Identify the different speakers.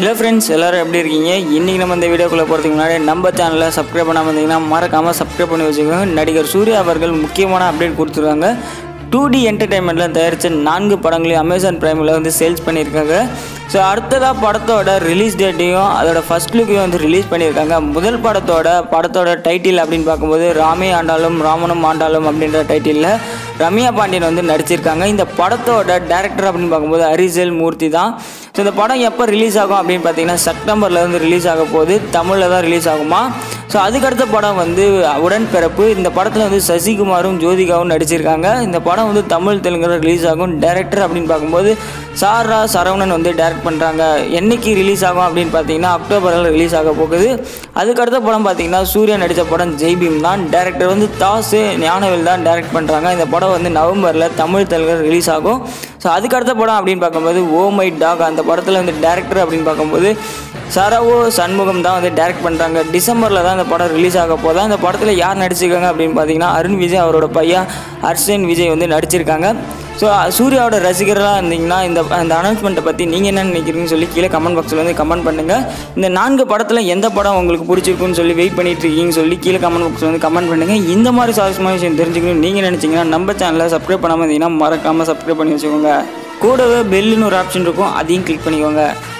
Speaker 1: hello friends எல்லோரும் எப்படி இருக்கீங்க இன்றைக்கி நம்ம இந்த வீடியோக்குள்ளே போகிறதுக்கு முன்னாடி நம்ம சேனலை சப்ஸ்கிரைப் பண்ணாமல் இருந்தீங்கன்னா மறக்காமல் சப்ஸ்கிரைப் பண்ணி வச்சுக்கோங்க நடிகர் சூர்யா அவர்கள் முக்கியமான அப்டேட் கொடுத்துருக்காங்க டூ டி என்டர்டைன்மெண்ட்டில் தயாரித்த நான்கு படங்களையும் அமேசான் பிரைமில் வந்து சேல்ஸ் பண்ணியிருக்காங்க ஸோ அடுத்ததாக படத்தோட ரிலீஸ் டேட்டையும் அதோட ஃபர்ஸ்ட் லுக்கையும் வந்து ரிலீஸ் பண்ணியிருக்காங்க முதல் படத்தோட படத்தோட டைட்டில் அப்படின்னு பார்க்கும்போது ராமே ஆண்டாலும் ராமனும் ஆண்டாலும் அப்படின்ற டைட்டிலில் ரம்யா பாண்டியன் வந்து நடிச்சிருக்காங்க இந்த படத்தோட டேரக்டர் அப்படின்னு பார்க்கும்போது அரிசல் மூர்த்தி தான் ஸோ இந்த படம் எப்போ ரிலீஸ் ஆகும் அப்படின்னு பார்த்தீங்கன்னா செப்டம்பரில் வந்து ரிலீஸ் ஆக போகுது தமிழில் தான் ரிலீஸ் ஆகுமா ஸோ அதுக்கடுத்த படம் வந்து உடன்பிறப்பு இந்த படத்தில் வந்து சசிகுமாரும் ஜோதிகாவும் நடிச்சிருக்காங்க இந்த படம் வந்து தமிழ் தெலுங்குல ரிலீஸ் ஆகும் டேரக்டர் அப்படின்னு பார்க்கும்போது சாரா சரவணன் வந்து டைரக்ட் பண்ணுறாங்க என்னைக்கு ரிலீஸ் ஆகும் அப்படின்னு பார்த்தீங்கன்னா அக்டோபரில் ரிலீஸ் ஆக போகுது அதுக்கடுத்த படம் பார்த்தீங்கன்னா சூர்யா நடித்த படம் ஜெய்பீம் தான் டேரக்டர் வந்து தாசு ஞானவேல் தான் டைரக்ட் பண்ணுறாங்க இந்த படம் வந்து நவம்பரில் தமிழ் தெலுங்கு ரிலீஸ் ஆகும் ஸோ அதுக்கடுத்த படம் அப்படின்னு பார்க்கும்போது ஓ மை டாக் அந்த படத்தில் வந்து டேரக்டர் அப்படின்னு பார்க்கும்போது சரவோ சண்முகம் தான் வந்து டைரக்ட் பண்ணுறாங்க டிசம்பரில் தான் இந்த படம் ரிலீஸ் ஆக போதா இந்த படத்தில் யார் நடிச்சிருக்காங்க அப்படின்னு பார்த்தீங்கன்னா அருண் விஜய் அவரோட பையன் ஹர்ஷன் விஜய் வந்து நடிச்சிருக்காங்க ஸோ சூர்யாவோட ரசிகர்களாக இருந்தீங்கன்னா இந்த அந்த அனௌன்ஸ்மெண்ட்டை பற்றி நீங்கள் என்ன நினைக்கிறீங்கன்னு சொல்லி கீழே கமெண்ட் பாக்ஸில் வந்து கமெண்ட் பண்ணுங்கள் இந்த நான்கு படத்தில் எந்த படம் உங்களுக்கு பிடிச்சிருக்குன்னு சொல்லி வெயிட் பண்ணிட்டு இருக்கீங்கன்னு சொல்லி கீழே கமெண்ட் பாக்ஸில் வந்து கமெண்ட் பண்ணுங்கள் இந்த மாதிரி சுவாரஸ்யமான விஷயம் தெரிஞ்சுக்கணும் நீங்கள் நினச்சிங்கன்னா நம்ம சேனலை சப்ஸ்கிரைப் பண்ணாமல் இருந்தீங்கன்னா மறக்காமல் சப்ஸ்கிரைப் பண்ணி வச்சுக்கோங்க கூடவே பெல்லுன்னு ஒரு ஆப்ஷன் இருக்கும் அதையும் கிளிக் பண்ணிக்கோங்க